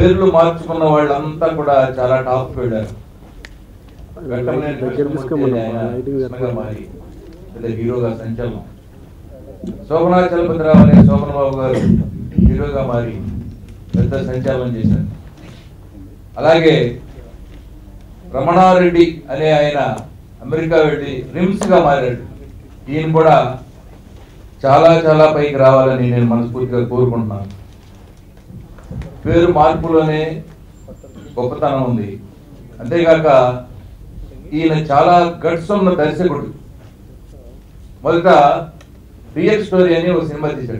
పేర్లు మార్చుకున్న వాళ్ళంతా కూడా చాలా టాప్ వెళ్ళారు వెంకటనేని దగ్గర కృష్ణమూర్తి ఆయన లైటింగ్ కృష్ణగా మారి పెద్ద హీరోగా సంచలనం శోభనా చలపతిరావు అనే శోభన బాబు గారు హీరోగా మారి పెద్ద సంచలనం చేశారు అలాగే రమణారెడ్డి అనే ఆయన అమెరికా వెళ్ళి రిమ్స్ గా మారాడు ఈయన కూడా చాలా చాలా పైకి రావాలని నేను మనస్ఫూర్తిగా కోరుకుంటున్నాను పేరు మార్పులోనే గొప్పతనం ఉంది అంతేగాక ఈయన చాలా గట్స్ ఉన్న దర్శకుడు మొదట రియల్ స్టోరీ అని ఒక సినిమా తీశాడు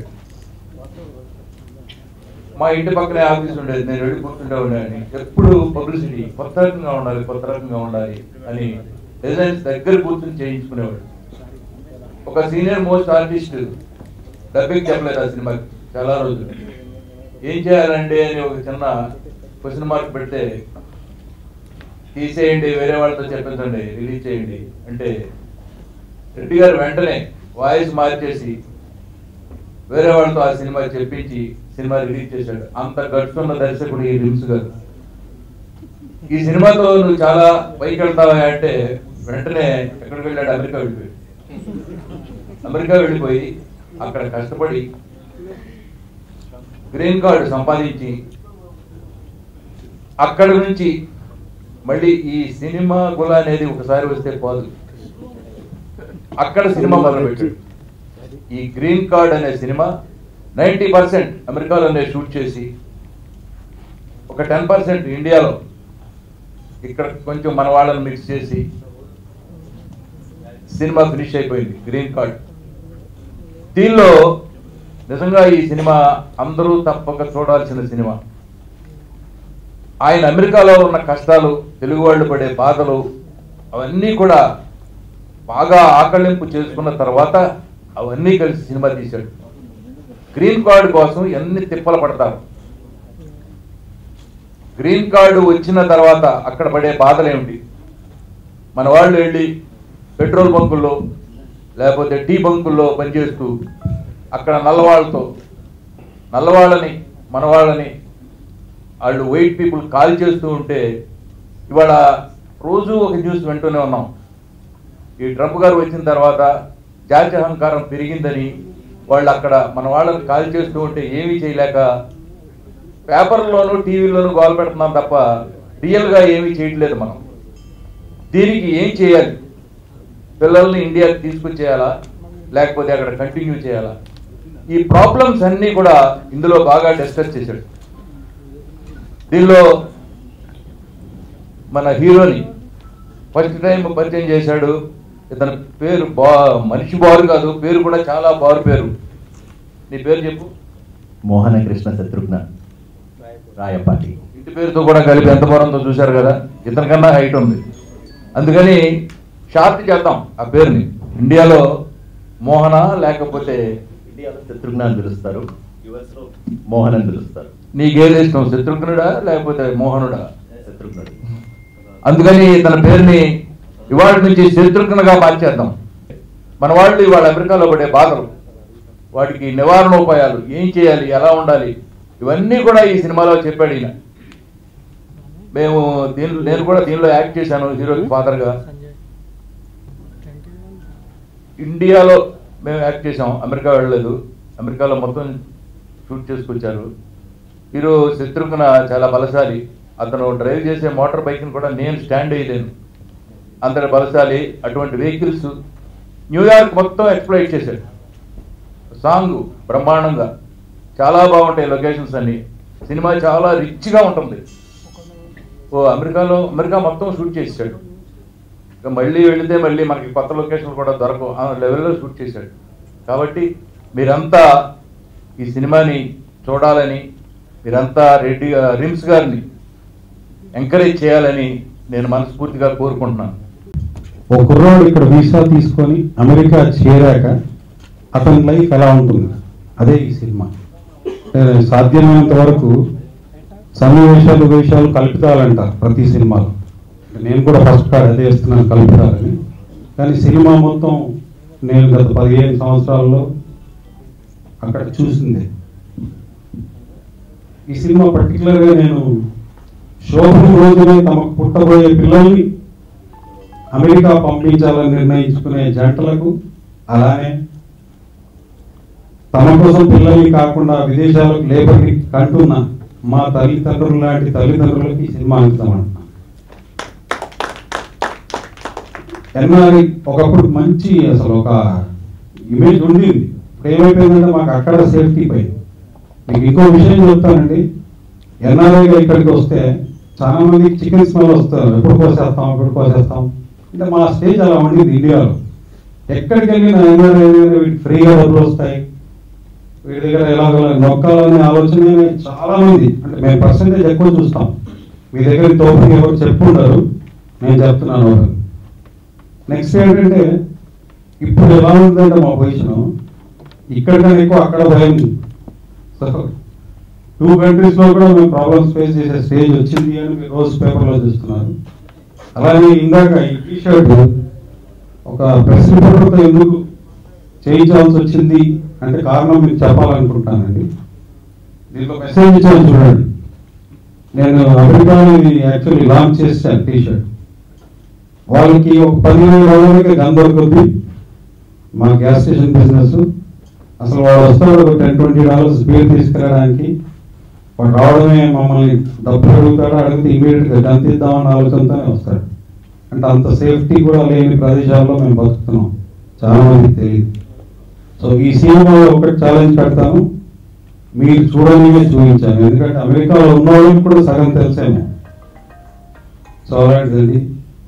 మా ఇంటి పక్కనే ఆఫీస్ ఉండేది నేను వెళ్ళి కూర్చుంటా ఉండేవాడిని ఎప్పుడు పబ్లిసిటీ కొత్త రకంగా ఉండాలి కొత్త రకంగా ఉండాలి అని డిజైన్స్ దగ్గర కూర్చుని చేయించుకునేవాడు ఒక సీనియర్ మోస్ట్ ఆర్టిస్ట్ డబ్బింగ్ చెప్పలేదు ఆ సినిమాకి చాలా రోజులు ఏం చేయాలంటే అని ఒక చిన్న క్వశ్చన్ మార్క్ పెడితే తీసేయండి వేరే వాళ్ళతో చెప్పించండి రిలీజ్ చేయండి అంటే రెడ్డి గారు వెంటనే వాయిస్ మార్చేసి వేరే వాళ్ళతో ఆ సినిమా చెప్పించి సినిమా రిలీజ్ చేశాడు అంత గడుచున్న దర్శకుడు ఈ రిమ్స్ గారు ఈ సినిమాతో నువ్వు చాలా పైకి వెళ్తావా అంటే వెంటనే ఎక్కడికి వెళ్ళాడు అమెరికా వెళ్ళిపోయాడు అమెరికా వెళ్ళిపోయి అక్కడ కష్టపడి గ్రీన్ కార్డు సంపాదించి అక్కడ నుంచి మళ్ళీ ఈ సినిమా గుల అనేది ఒకసారి వస్తే పోదు అక్కడ సినిమా మొదలుపెట్టాడు ఈ గ్రీన్ కార్డ్ అనే సినిమా నైంటీ పర్సెంట్ అమెరికాలోనే షూట్ చేసి ఒక టెన్ పర్సెంట్ ఇండియాలో ఇక్కడ కొంచెం మన వాళ్ళని మిక్స్ చేసి సినిమా ఫినిష్ అయిపోయింది గ్రీన్ కార్డ్ దీనిలో నిజంగా ఈ సినిమా అందరూ తప్పక చూడాల్సిన సినిమా ఆయన అమెరికాలో ఉన్న కష్టాలు తెలుగు వాళ్ళు పడే బాధలు అవన్నీ కూడా బాగా ఆకళింపు చేసుకున్న తర్వాత అవన్నీ కలిసి సినిమా తీశాడు గ్రీన్ కార్డు కోసం ఎన్ని తిప్పలు పడతారు గ్రీన్ కార్డు వచ్చిన తర్వాత అక్కడ పడే బాధలు ఏమిటి మన వాళ్ళు వెళ్ళి పెట్రోల్ బంకుల్లో లేకపోతే టీ బంకుల్లో పనిచేస్తూ అక్కడ నల్లవాళ్ళతో నల్లవాళ్ళని మన వాళ్ళని వాళ్ళు వైట్ పీపుల్ కాల్ చేస్తూ ఉంటే ఇవాళ రోజు ఒక న్యూస్ వింటూనే ఉన్నాం ఈ ట్రంప్ గారు వచ్చిన తర్వాత జాతి అహంకారం పెరిగిందని వాళ్ళు అక్కడ మన వాళ్ళని కాల్ చేస్తూ ఉంటే ఏమీ చేయలేక పేపర్లోను టీవీలోను గోల పెడుతున్నాం తప్ప రియల్గా ఏమీ చేయట్లేదు మనం దీనికి ఏం చేయాలి పిల్లల్ని ఇండియాకి తీసుకొచ్చేయాలా లేకపోతే అక్కడ కంటిన్యూ చేయాలా ఈ ప్రాబ్లమ్స్ అన్నీ కూడా ఇందులో బాగా డిస్కస్ చేశాడు దీనిలో మన హీరోని ఫస్ట్ టైం పరిచయం చేశాడు ఇతని పేరు బా మనిషి బారు కాదు పేరు కూడా చాలా బారు పేరు నీ పేరు చెప్పు మోహన కృష్ణ శత్రుఘ్న రాయపాటి ఇంటి పేరుతో కూడా కలిపి ఎంత బాగుందో చూశారు కదా ఇతనికన్నా హైట్ ఉంది అందుకని షార్ట్ చేద్దాం ఆ పేరుని ఇండియాలో మోహన లేకపోతే ఇండియాలో శత్రుఘ్న అని పిలుస్తారు యుఎస్ లో మోహన్ అని పిలుస్తారు నీకేది ఇష్టం శత్రుఘ్నుడా లేకపోతే మోహనుడా శత్రుఘ్నుడు అందుకని తన పేరుని ఇవాళ నుంచి శత్రుఘ్నగా మార్చేద్దాం మన వాళ్ళు ఇవాళ అమెరికాలో పడే బాధలు వాటికి నివారణ ఉపాయాలు ఏం చేయాలి ఎలా ఉండాలి ఇవన్నీ కూడా ఈ సినిమాలో చెప్పాడు ఈయన మేము దీనిలో నేను కూడా దీనిలో యాక్ట్ చేశాను హీరోకి ఫాదర్గా ఇండియాలో మేము యాక్ట్ చేసాం అమెరికా వెళ్ళలేదు అమెరికాలో మొత్తం షూట్ చేసుకొచ్చారు హీరో శత్రుఘ్న చాలా బలశాలి అతను డ్రైవ్ చేసే మోటార్ బైక్ని కూడా నేను స్టాండ్ వేయలేను అంతటి బలశాలి అటువంటి వెహికల్స్ న్యూయార్క్ మొత్తం ఎక్స్ప్లోయిట్ చేశాడు సాంగ్ బ్రహ్మాండంగా చాలా బాగుంటాయి లొకేషన్స్ అన్ని సినిమా చాలా రిచ్గా ఉంటుంది ఓ అమెరికాలో అమెరికా మొత్తం షూట్ చేసాడు ఇక మళ్ళీ వెళితే మళ్ళీ మనకి కొత్త లొకేషన్లు కూడా దొరకవు ఆ లెవెల్లో షూట్ చేశాడు కాబట్టి మీరంతా ఈ సినిమాని చూడాలని మీరంతా రెడ్డి రిమ్స్ గారిని ఎంకరేజ్ చేయాలని నేను మనస్ఫూర్తిగా కోరుకుంటున్నాను ఒక కుర్రాడు ఇక్కడ వీసా తీసుకొని అమెరికా చేరాక అతని లైఫ్ ఎలా ఉంటుంది అదే ఈ సినిమా ఏ, సాధ్యమైనంత వరకు సన్నివేశాలు వేషాలు కల్పితాలంటారు ప్రతి సినిమాలో నేను కూడా ఫస్ట్ కార్డ్ అదే ఇస్తున్నాను కల్పితాలని కానీ సినిమా మొత్తం నేను గత పదిహేను సంవత్సరాల్లో అక్కడ చూసింది ఈ సినిమా పర్టికులర్గా నేను శోభన రోజునే తమకు పుట్టబోయే పిల్లల్ని అమెరికా పంపించాలని నిర్ణయించుకునే జంటలకు అలానే తమ కోసం పిల్లల్ని కాకుండా విదేశాలకు లేబర్ని కంటున్న మా తల్లిదండ్రులు లాంటి తల్లిదండ్రులకి ఈ సినిమా అంకితం అంటున్నాను ఎన్ఆర్ఐ ఒకప్పుడు మంచి అసలు ఒక ఇమేజ్ ఉండింది ఇప్పుడు ఏమైపోయిందంటే మాకు అక్కడ సేఫ్టీ పోయింది మీకు ఇంకో విషయం చెప్తానండి ఎన్ఆర్ఐగా ఇక్కడికి వస్తే చాలా మందికి చికెన్ స్మెల్ వస్తారు ఎప్పుడు కోసేస్తాం ఎప్పుడు కోసేస్తాం అంటే మా స్టేజ్ అలా ఉండింది ఇండియాలో ఎక్కడికి వెళ్ళిన ఎన్ఆర్ఐ వీటికి ఫ్రీగా డబ్బులు వస్తాయి వీడి దగ్గర ఎలాగో నొక్కాలనే ఆలోచన చాలా మంది అంటే మేము పర్సంటేజ్ ఎక్కువ చూస్తాం మీ దగ్గర తోపు ఎవరు చెప్పుంటారు నేను చెప్తున్నాను ఒకరు నెక్స్ట్ ఏంటంటే ఇప్పుడు ఎలా ఉందంటే మా పొజిషన్ ఇక్కడ కన్నా ఎక్కువ అక్కడ భయం సో టూ కంట్రీస్ లో కూడా మేము ప్రాబ్లమ్స్ ఫేస్ చేసే స్టేజ్ వచ్చింది అని మీరు రోజు పేపర్లో చూస్తున్నారు అలాగే ఇందాక ఈ టీ షర్ట్ ఒక ప్రెస్ రిపోర్టర్తో ఎందుకు చేయించాల్సి వచ్చింది అంటే కారణం మీకు చెప్పాలనుకుంటానండి దీంట్లో మెసేజ్ ఇచ్చాను చూడండి నేను అమెరికాలో ఇది యాక్చువల్లీ లాంచ్ చేశాను టీ షర్ట్ వాళ్ళకి ఒక పదిహేను రోజులకి గన్ దొరుకుద్ది మా గ్యాస్ స్టేషన్ బిజినెస్ అసలు వాడు వస్తాడు ఒక టెన్ ట్వంటీ డాలర్స్ బీర్ తీసుకురావడానికి వాడు రావడమే మమ్మల్ని డబ్బులు అడుగుతాడు అడిగితే ఇమీడియట్ గా గన్ తీద్దామన్న ఆలోచనతోనే వస్తాడు అంటే అంత సేఫ్టీ కూడా లేని ప్రదేశాల్లో మేము బతుకుతున్నాం చాలా మందికి తెలియదు సో ఈ సినిమాలో ఒకటి ఛాలెంజ్ పెడతాను మీరు చూడనివే చూపించాను ఎందుకంటే అమెరికాలో ఉన్న వాళ్ళకి కూడా సగం తెలిసేమో సో అలాంటిదండి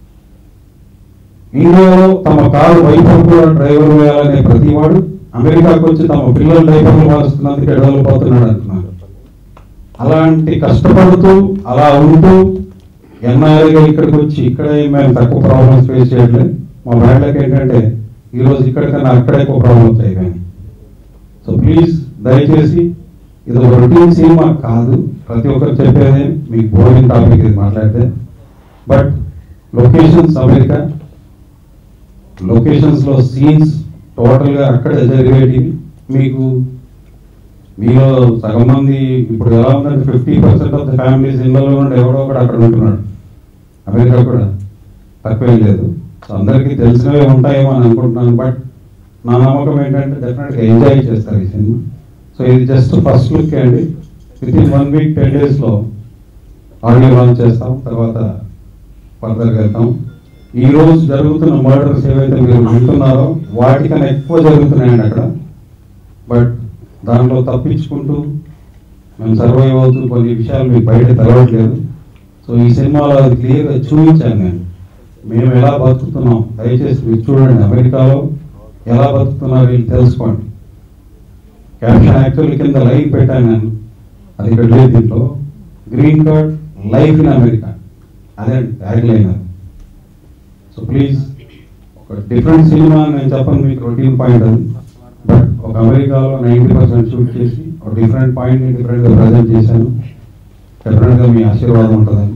ఇండియాలో తమ కారు వైపు కూడా డ్రైవర్ వేయాలనే ప్రతివాడు అమెరికాకు వచ్చి తమ పిల్లల డ్రైవర్లు మారుస్తున్నందుకు ఎడవలు పోతున్నాడు అంటున్నారు అలాంటి కష్టపడుతూ అలా ఉంటూ ఎన్ఆర్ఐగా ఇక్కడికి వచ్చి ఇక్కడే మేము తక్కువ ప్రాబ్లమ్స్ ఫేస్ చేయట్లేదు మా బ్రాండ్లకి ఏంటంటే ఈ రోజు ఇక్కడ కన్నా అక్కడ ఎక్కువ ప్రాబ్లమ్స్ అయిపోయాయి సో ప్లీజ్ దయచేసి ఇది ఒక రొటీన్ సినిమా కాదు ప్రతి ఒక్కరు చెప్పేదే మీకు బోరింగ్ టాపిక్ ఇది మాట్లాడితే బట్ లొకేషన్స్ అమెరికా లొకేషన్స్ లో సీన్స్ టోటల్ గా అక్కడే జరిగేటివి మీకు మీలో సగం మంది ఇప్పుడు ఎలా ఉందంటే fifty percent of the families ఇళ్ళలో నుండి ఎవడో ఒకడు అక్కడ ఉంటున్నాడు అమెరికా కూడా తక్కువేం లేదు సో అందరికీ తెలిసినవే ఉంటాయేమో అని అనుకుంటున్నాను బట్ నా నమ్మకం ఏంటంటే డెఫినెట్గా ఎంజాయ్ చేస్తారు ఈ సినిమా సో ఇది జస్ట్ ఫస్ట్ లుక్ అండి with in one week ten డేస్లో ఆడియో లాంచ్ చేస్తాం తర్వాత ఫర్దర్గా వెళ్తాం ఈ రోజు జరుగుతున్న మర్డర్స్ ఏవైతే మీరు వింటున్నారో వాటికన్నా ఎక్కువ జరుగుతున్నాయండి అక్కడ బట్ దాంట్లో తప్పించుకుంటూ మేము సర్వైవ్ అవుతూ కొన్ని విషయాలు మీకు బయట తెలవట్లేదు సో ఈ సినిమాలో అది క్లియర్గా చూపించాను నేను మేము ఎలా బతుకుతున్నాం దయచేసి మీరు చూడండి అమెరికాలో ఎలా బతుకుతున్నారు వీళ్ళు తెలుసుకోండి క్యాప్షన్ యాక్చువల్లీ కింద లైవ్ పెట్టాను నేను అది ఇక్కడ లేదు దీంట్లో green card life in America అదే ట్యాగ్ లైన్ అది సో ప్లీజ్ ఒక డిఫరెంట్ సినిమా అని నేను చెప్పను మీకు రొటీన్ పాయింట్ అది బట్ ఒక అమెరికాలో నైంటీ పర్సెంట్ షూట్ చేసి ఒక డిఫరెంట్ పాయింట్ ని డిఫరెంట్ గా ప్రజెంట్ చేశాను డెఫినెట్ గా మీ ఆశీర్వాదం ఉంటుందని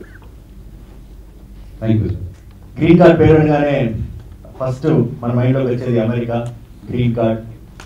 thank you sir green card పేరు అనగానే ఫస్ట్ మన మైండ్లోకి వచ్చేది అమెరికా గ్రీన్ కార్డ్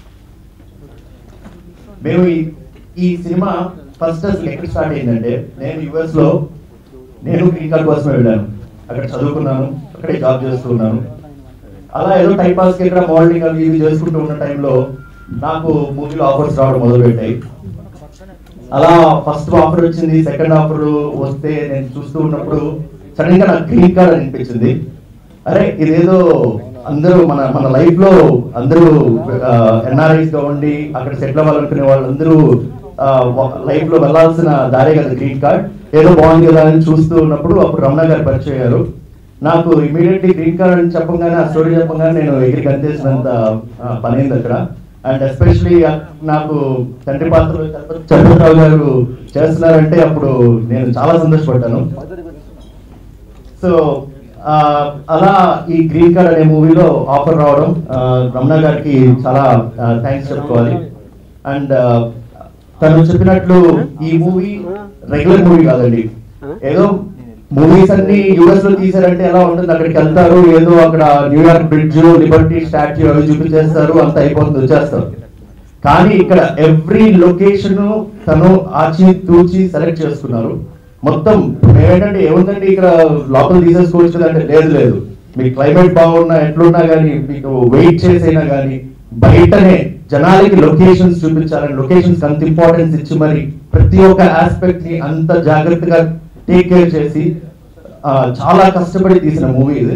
మేము ఈ ఈ సినిమా ఫస్ట్ అసలు ఎక్కడ స్టార్ట్ అయిందంటే నేను యుఎస్ లో నేను గ్రీన్ కార్డ్ కోసమే వెళ్ళాను అక్కడ చదువుకున్నాను అక్కడే జాబ్ చేస్తున్నాను అలా ఏదో టైం పాస్ ఇక్కడ మోడలింగ్ అవి ఇవి చేసుకుంటూ ఉన్న టైంలో నాకు మూవీలో ఆఫర్స్ రావడం మొదలు పెట్టాయి అలా ఫస్ట్ ఆఫర్ వచ్చింది సెకండ్ ఆఫర్ వస్తే నేను చూస్తూ ఉన్నప్పుడు సడన్ గా నాకు గ్రీన్ కార్డ్ అనిపించింది అరే ఇదేదో అందరూ మన మన లైఫ్ లో అందరూ ఎన్ఆర్ఐస్ గా ఉండి అక్కడ సెటిల్ అవ్వాలనుకునే వాళ్ళందరూ లైఫ్ లో వెళ్ళాల్సిన దారే కదా గ్రీన్ కార్డ్ ఏదో బాగుంది కదా అని చూస్తూ ఉన్నప్పుడు అప్పుడు రమణ గారు పరిచయం అయ్యారు నాకు ఇమీడియట్లీ గ్రీన్ కార్డ్ అని చెప్పగానే ఆ స్టోరీ చెప్పగానే నేను ఎగిరి కనిచేసినంత పని అయింది అక్కడ అండ్ ఎస్పెషలీ నాకు తండ్రి పాత్రలో చంద్రరావు గారు చేస్తున్నారంటే అప్పుడు నేను చాలా సంతోషపడ్డాను సో ఆ, అలా ఈ గ్రీన్ కార్డ్ అనే మూవీలో ఆఫర్ రావడం ఆ, రమణ గారికి చాలా థ్యాంక్స్ చెప్పుకోవాలి అండ్ తను చెప్పినట్లు ఈ మూవీ రెగ్యులర్ మూవీ కాదండి ఏదో మూవీస్ అన్ని యుఎస్ లో తీసారంటే ఎలా ఉంటుంది అక్కడికి వెళ్తారు ఏదో అక్కడ న్యూయార్క్ బ్రిడ్జ్ లిబర్టీ స్టాచ్యూ అవి చూపించేస్తారు అంత అయిపోతుంది వచ్చేస్తారు కానీ ఇక్కడ ఎవ్రీ లొకేషన్ తను ఆచి తూచి సెలెక్ట్ చేసుకున్నారు మొత్తం ఏంటంటే ఏముందండి ఇక్కడ లోపల తీసేసుకోవచ్చు కదా అంటే లేదు లేదు మీ క్లైమేట్ బాగున్నా ఎట్లున్నా కానీ మీకు వెయిట్ చేసైనా కానీ బయటనే జనాలకి లొకేషన్స్ చూపించాలని లొకేషన్స్ అంత ఇంపార్టెన్స్ ఇచ్చి మరి ప్రతి ఒక్క ఆస్పెక్ట్ ని అంత జాగ్రత్తగా టేక్ కేర్ చేసి ఆ, చాలా కష్టపడి తీసిన మూవీ ఇది